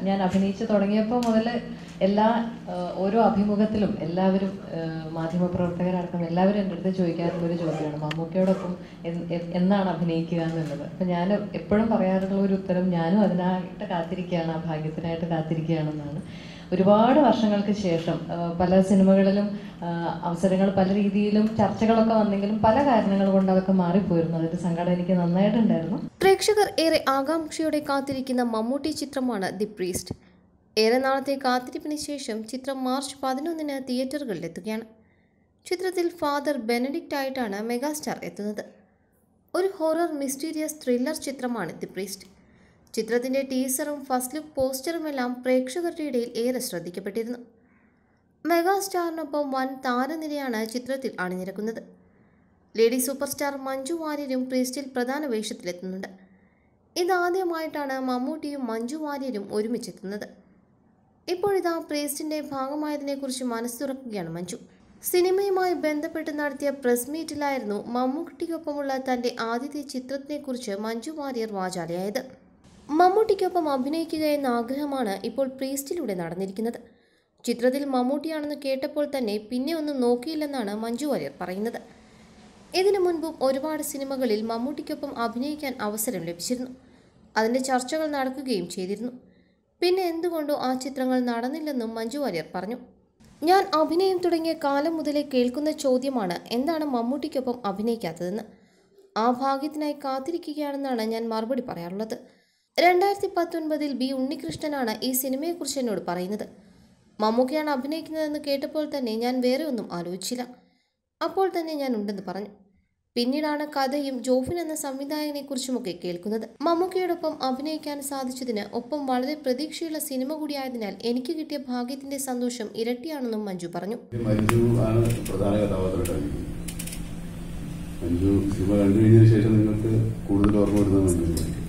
ഞാൻ അഭിനയിച്ച് തുടങ്ങിയപ്പോൾ മുതൽ എല്ലാ ആ, ഓരോ അഭിമുഖത്തിലും എല്ലാവരും ആ, മാധ്യമപ്രവർത്തകരടക്കം എല്ലാവരും എൻ്റെ അടുത്ത് ചോദിക്കാറുള്ള ഒരു ചോദ്യമാണ് മമ്മൂക്കയോടൊപ്പം എന്ന്- എ- എന്നാണ് അഭിനയിക്കുക എന്നുള്ളത് അപ്പം ഞാൻ എപ്പോഴും പറയാറുള്ള ഒരു ഉത്തരം ഞാനും അതിനായിട്ട് കാത്തിരിക്കുകയാണ് ആ ഭാഗ്യത്തിനായിട്ട് കാത്തിരിക്കുകയാണെന്നാണ് ഒരുപാട് വർഷങ്ങൾക്ക് ശേഷം ആ, പല സിനിമകളിലും ആ, അവസരങ്ങൾ പല രീതിയിലും ചർച്ചകളൊക്കെ വന്നെങ്കിലും പല കാരണങ്ങൾ കൊണ്ട് അതൊക്കെ മാറിപ്പോയിരുന്നു അതിൻ്റെ സങ്കടം എനിക്ക് നന്നായിട്ടുണ്ടായിരുന്നു പ്രേക്ഷകർ ഏറെ ആകാംക്ഷയോടെ കാത്തിരിക്കുന്ന മമ്മൂട്ടി ചിത്രമാണ് ദി പ്രീസ്റ്റ് ഏറെ നാളത്തെ കാത്തിരിപ്പിന് ശേഷം ചിത്രം മാർച്ച് പതിനൊന്നിന് തിയേറ്ററുകളിലെത്തുകയാണ് ചിത്രത്തിൽ ഫാദർ ബെനഡിക്റ്റ് ആയിട്ടാണ് മെഗാസ്റ്റാർ എത്തുന്നത് ഒരു ഹൊറർ മിസ്റ്റീരിയസ് ത്രില്ലർ ചിത്രമാണ് ദി പ്രീസ്റ്റ് ചിത്രത്തിന്റെ ടീസറും ഫസ്റ്റ് ലുക്ക് പോസ്റ്ററുമെല്ലാം പ്രേക്ഷകരുടെ ഇടയിൽ ഏറെ ശ്രദ്ധിക്കപ്പെട്ടിരുന്നു മെഗാസ്റ്റാറിനൊപ്പം വൻ താരനിരയാണ് ചിത്രത്തിൽ അണിനിരക്കുന്നത് ലേഡി സൂപ്പർ സ്റ്റാർ മഞ്ജു വാര്യരും പ്രീസ്റ്റിൽ പ്രധാന വേഷത്തിലെത്തുന്നുണ്ട് ഇതാദ്യമായിട്ടാണ് മമ്മൂട്ടിയും മഞ്ജു വാര്യരും ഒരുമിച്ചെത്തുന്നത് ഇപ്പോഴിതാ പ്രീസ്റ്റിന്റെ ഭാഗമായതിനെക്കുറിച്ച് മനസ്സ് തുറക്കുകയാണ് മഞ്ജു സിനിമയുമായി ബന്ധപ്പെട്ട് നടത്തിയ പ്രസ് മീറ്റിലായിരുന്നു മമ്മൂട്ടിക്കൊപ്പമുള്ള തന്റെ ആദ്യത്തെ ചിത്രത്തിനെക്കുറിച്ച് മഞ്ജു വാര്യർ വാചാലയായത് മമ്മൂട്ടിക്കൊപ്പം അഭിനയിക്കുക എന്ന ആഗ്രഹമാണ് ഇപ്പോൾ പ്രീസ്റ്റിലൂടെ നടന്നിരിക്കുന്നത് ചിത്രത്തിൽ മമ്മൂട്ടിയാണെന്ന് കേട്ടപ്പോൾ തന്നെ പിന്നെ ഒന്നും നോക്കിയില്ലെന്നാണ് മഞ്ജു വാര്യർ പറയുന്നത് ഇതിനു മുൻപും ഒരുപാട് സിനിമകളിൽ മമ്മൂട്ടിക്കൊപ്പം അഭിനയിക്കാൻ അവസരം ലഭിച്ചിരുന്നു അതിൻ്റെ ചർച്ചകൾ നടക്കുകയും ചെയ്തിരുന്നു പിന്നെ എന്തുകൊണ്ടോ ആ ചിത്രങ്ങൾ നടന്നില്ലെന്നും മഞ്ജു വാര്യർ പറഞ്ഞു ഞാൻ അഭിനയം തുടങ്ങിയ കാലം മുതലേ കേൾക്കുന്ന ചോദ്യമാണ് എന്താണ് മമ്മൂട്ടിക്കൊപ്പം അഭിനയിക്കാത്തതെന്ന് ആ ഭാഗ്യത്തിനായി കാത്തിരിക്കുകയാണെന്നാണ് ഞാൻ മറുപടി പറയാറുള്ളത് രണ്ടായിരത്തി പത്തൊൻപതിൽ ബി ഉണ്ണികൃഷ്ണനാണ് ഈ സിനിമയെക്കുറിച്ച് എന്നോട് പറയുന്നത് മമ്മൂക്കയാണ് അഭിനയിക്കുന്നതെന്ന് കേട്ടപ്പോൾ തന്നെ ഞാൻ വേറെ ഒന്നും ആലോചിച്ചില്ല അപ്പോൾ തന്നെ ഞാൻ ഉണ്ടെന്ന് പറഞ്ഞു പിന്നീടാണ് കഥയും ജോഫിൻ എന്ന സംവിധായകനെക്കുറിച്ചുമൊക്കെ കേൾക്കുന്നത് മമ്മൂക്കയോടൊപ്പം അഭിനയിക്കാൻ സാധിച്ചതിന് ഒപ്പം വളരെ പ്രതീക്ഷയുള്ള സിനിമ കൂടിയായതിനാൽ എനിക്ക് കിട്ടിയ ഭാഗ്യത്തിന്റെ സന്തോഷം ഇരട്ടിയാണെന്നും മഞ്ജു പറഞ്ഞു മഞ്ജു ആണ് പ്രധാന കഥാപാത്രമായിട്ട് മഞ്ജു സിനിമ കണ്ടു കഴിഞ്ഞതിന് ശേഷം നിങ്ങൾക്ക് കൂടുതൽ ഓർമ്മ വരുന്നത് മഞ്ജു